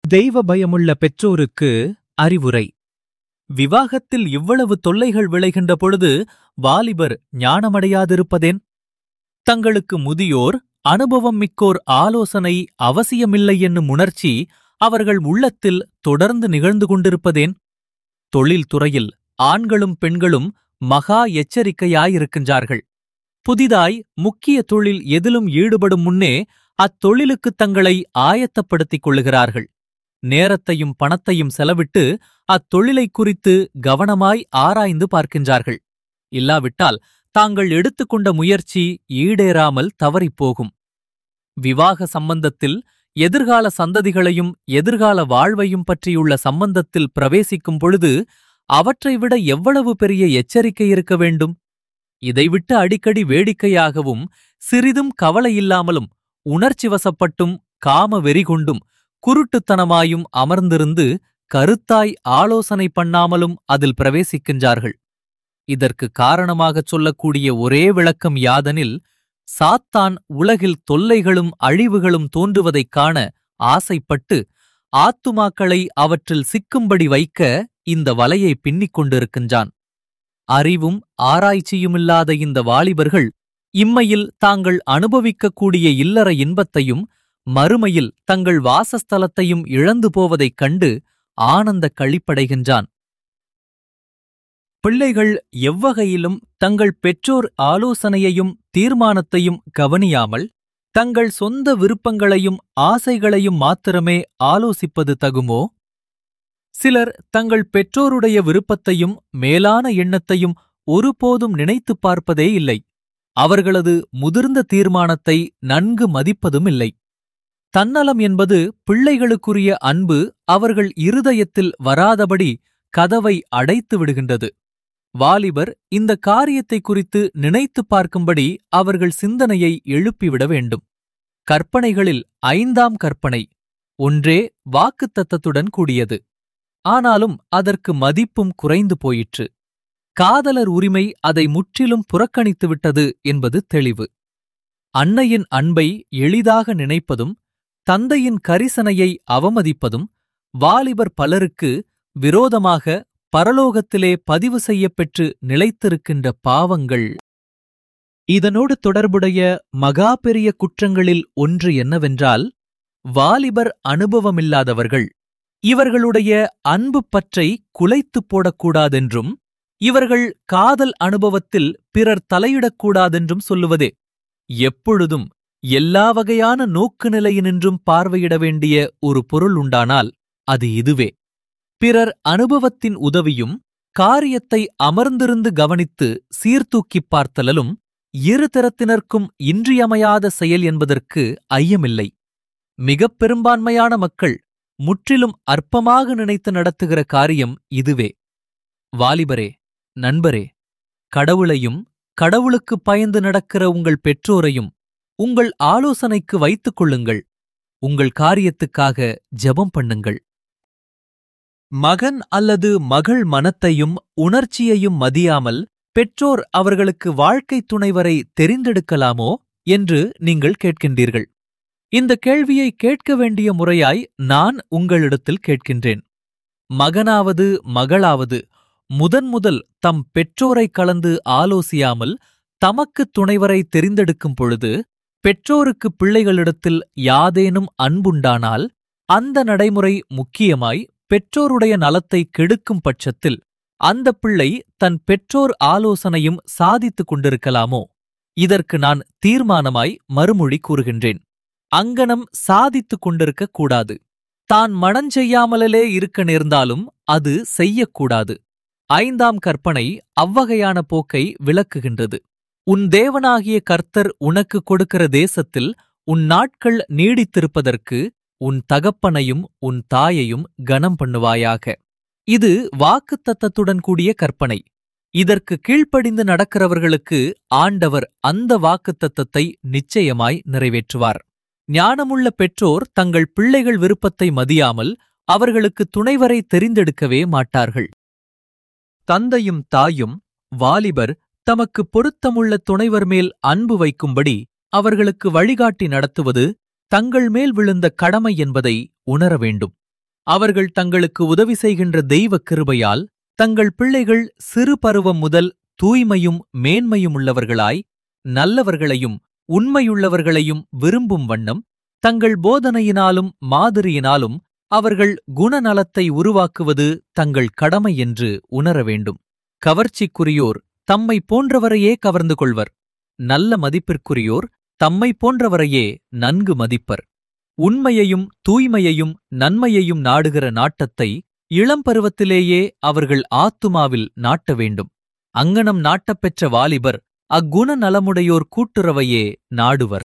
தெய்வ பயமுள்ள பெற்றோருக்கு அறிவுரை விவாகத்தில் இவ்வளவு தொல்லைகள் விளைகின்ற பொழுது வாலிபர் ஞானமடையாதிருப்பதேன் தங்களுக்கு முதியோர் அனுபவம் மிக்கோர் ஆலோசனை அவசியமில்லை என்னும் உணர்ச்சி அவர்கள் உள்ளத்தில் தொடர்ந்து நிகழ்ந்து கொண்டிருப்பதேன் தொழில் துறையில் ஆண்களும் பெண்களும் மகா எச்சரிக்கையாயிருக்கின்றார்கள் புதிதாய் முக்கிய தொழில் எதிலும் ஈடுபடும் முன்னே அத்தொழிலுக்கு தங்களை ஆயத்தப்படுத்திக் கொள்ளுகிறார்கள் நேரத்தையும் பணத்தையும் செலவிட்டு அத்தொழிலைக் குறித்து கவனமாய் ஆராய்ந்து பார்க்கின்றார்கள் இல்லாவிட்டால் தாங்கள் எடுத்துக்கொண்ட முயற்சி ஈடேறாமல் தவறிப்போகும் விவாக சம்பந்தத்தில் எதிர்கால சந்ததிகளையும் எதிர்கால வாழ்வையும் பற்றியுள்ள சம்பந்தத்தில் பிரவேசிக்கும் பொழுது அவற்றை விட எவ்வளவு பெரிய எச்சரிக்கை இருக்க வேண்டும் இதைவிட்டு அடிக்கடி வேடிக்கையாகவும் சிறிதும் கவலையில்லாமலும் உணர்ச்சி வசப்பட்டும் காம வெறி கொண்டும் குருட்டுத்தனமாயும் அமர்ந்திருந்து கருத்தாய் ஆலோசனை பண்ணாமலும் அதில் பிரவேசிக்கின்றார்கள் இதற்கு காரணமாகச் சொல்லக்கூடிய ஒரே விளக்கம் யாதனில் சாத்தான் உலகில் தொல்லைகளும் அழிவுகளும் தோன்றுவதைக் காண ஆசைப்பட்டு ஆத்துமாக்களை அவற்றில் சிக்கும்படி வைக்க இந்த வலையை பின்னிக் கொண்டிருக்கின்றான் அறிவும் ஆராய்ச்சியுமில்லாத இந்த வாலிபர்கள் இம்மையில் தாங்கள் அனுபவிக்கக்கூடிய இல்லற இன்பத்தையும் மறுமையில் தங்கள் வாசஸ்தலத்தையும் இழந்து போவதைக் கண்டு ஆனந்த களிப்படைகின்றான் பிள்ளைகள் எவ்வகையிலும் தங்கள் பெற்றோர் ஆலோசனையையும் தீர்மானத்தையும் கவனியாமல் தங்கள் சொந்த விருப்பங்களையும் ஆசைகளையும் மாத்திரமே ஆலோசிப்பது தகுமோ சிலர் தங்கள் பெற்றோருடைய விருப்பத்தையும் மேலான எண்ணத்தையும் ஒருபோதும் நினைத்துப் பார்ப்பதே இல்லை அவர்களது முதிர்ந்த தீர்மானத்தை நன்கு மதிப்பதும் இல்லை தன்னலம் என்பது பிள்ளைகளுக்குரிய அன்பு அவர்கள் இருதயத்தில் வராதபடி கதவை அடைத்து விடுகின்றது வாலிபர் இந்த காரியத்தை குறித்து நினைத்துப் பார்க்கும்படி அவர்கள் சிந்தனையை எழுப்பிவிட வேண்டும் கற்பனைகளில் ஐந்தாம் கற்பனை ஒன்றே வாக்குத்தத்தத்துடன் கூடியது ஆனாலும் அதற்கு மதிப்பும் குறைந்து போயிற்று காதலர் உரிமை அதை முற்றிலும் புறக்கணித்துவிட்டது என்பது தெளிவு அன்னையின் அன்பை எளிதாக நினைப்பதும் தந்தையின் கரிசனையை அவமதிப்பதும் வாலிபர் பலருக்கு விரோதமாக பரலோகத்திலே பதிவு செய்யப்பெற்று நிலைத்திருக்கின்ற பாவங்கள் இதனோடு தொடர்புடைய மகா பெரிய குற்றங்களில் ஒன்று என்னவென்றால் வாலிபர் அனுபவமில்லாதவர்கள் இவர்களுடைய அன்பு பற்றை குலைத்துப் போடக்கூடாதென்றும் இவர்கள் காதல் அனுபவத்தில் பிறர் தலையிடக்கூடாதென்றும் சொல்லுவதே எப்பொழுதும் எல்லா வகையான நோக்கு நிலையினின்றும் பார்வையிட வேண்டிய ஒரு பொருள் உண்டானால் அது இதுவே பிறர் அனுபவத்தின் உதவியும் காரியத்தை அமர்ந்திருந்து கவனித்து சீர்தூக்கிப் பார்த்தலலும் இரு தரத்தினர்க்கும் இன்றியமையாத செயல் என்பதற்கு ஐயமில்லை மிகப் பெரும்பான்மையான மக்கள் முற்றிலும் அற்பமாக நினைத்து நடத்துகிற காரியம் இதுவே வாலிபரே நண்பரே கடவுளையும் கடவுளுக்குப் பயந்து நடக்கிற உங்கள் பெற்றோரையும் உங்கள் ஆலோசனைக்கு வைத்துக் கொள்ளுங்கள் உங்கள் காரியத்துக்காக ஜெபம் பண்ணுங்கள் மகன் அல்லது மகள் மனத்தையும் உணர்ச்சியையும் மதியாமல் பெற்றோர் அவர்களுக்கு வாழ்க்கை துணைவரை தெரிந்தெடுக்கலாமோ என்று நீங்கள் கேட்கின்றீர்கள் இந்த கேள்வியை கேட்க வேண்டிய முறையாய் நான் உங்களிடத்தில் கேட்கின்றேன் மகனாவது மகளாவது முதன் முதல் தம் பெற்றோரை கலந்து ஆலோசியாமல் தமக்கு துணைவரை தெரிந்தெடுக்கும் பொழுது பெற்றோருக்கு பிள்ளைகளிடத்தில் யாதேனும் அன்புண்டானால் அந்த நடைமுறை முக்கியமாய் பெற்றோருடைய நலத்தை கெடுக்கும் பட்சத்தில் அந்த பிள்ளை தன் பெற்றோர் ஆலோசனையும் சாதித்துக் கொண்டிருக்கலாமோ இதற்கு நான் தீர்மானமாய் மறுமொழி கூறுகின்றேன் அங்கனம் சாதித்துக் கொண்டிருக்கக் கூடாது தான் மனஞ்செய்யாமலே இருக்க நேர்ந்தாலும் அது செய்யக்கூடாது ஐந்தாம் கற்பனை அவ்வகையான போக்கை விளக்குகின்றது உன் தேவனாகிய கர்த்தர் உனக்கு கொடுக்கிற தேசத்தில் உன் நாட்கள் நீடித்திருப்பதற்கு உன் தகப்பனையும் உன் தாயையும் கனம் பண்ணுவாயாக இது வாக்குத்தத்தத்துடன் கூடிய கற்பனை இதற்கு கீழ்ப்படிந்து நடக்கிறவர்களுக்கு ஆண்டவர் அந்த வாக்குத்தத்தத்தை நிச்சயமாய் நிறைவேற்றுவார் ஞானமுள்ள பெற்றோர் தங்கள் பிள்ளைகள் விருப்பத்தை மதியாமல் அவர்களுக்கு துணைவரை தெரிந்தெடுக்கவே மாட்டார்கள் தந்தையும் தாயும் வாலிபர் தமக்கு பொருத்தமுள்ள துணைவர் மேல் அன்பு வைக்கும்படி அவர்களுக்கு வழிகாட்டி நடத்துவது தங்கள் மேல் விழுந்த கடமை என்பதை உணர வேண்டும் அவர்கள் தங்களுக்கு உதவி செய்கின்ற தெய்வ கிருபையால் தங்கள் பிள்ளைகள் சிறு பருவம் முதல் தூய்மையும் மேன்மையும் உள்ளவர்களாய் நல்லவர்களையும் உண்மையுள்ளவர்களையும் விரும்பும் வண்ணம் தங்கள் போதனையினாலும் மாதிரியினாலும் அவர்கள் குணநலத்தை உருவாக்குவது தங்கள் கடமை என்று உணர வேண்டும் கவர்ச்சிக்குரியோர் தம்மை போன்றவரையே கவர்ந்து கொள்வர் நல்ல மதிப்பிற்குரியோர் தம்மை போன்றவரையே நன்கு மதிப்பர் உண்மையையும் தூய்மையையும் நன்மையையும் நாடுகிற நாட்டத்தை இளம்பருவத்திலேயே அவர்கள் ஆத்துமாவில் நாட்ட வேண்டும் அங்ஙனம் நாட்டப்பெற்ற வாலிபர் அக்குண நலமுடையோர் கூட்டுறவையே நாடுவர்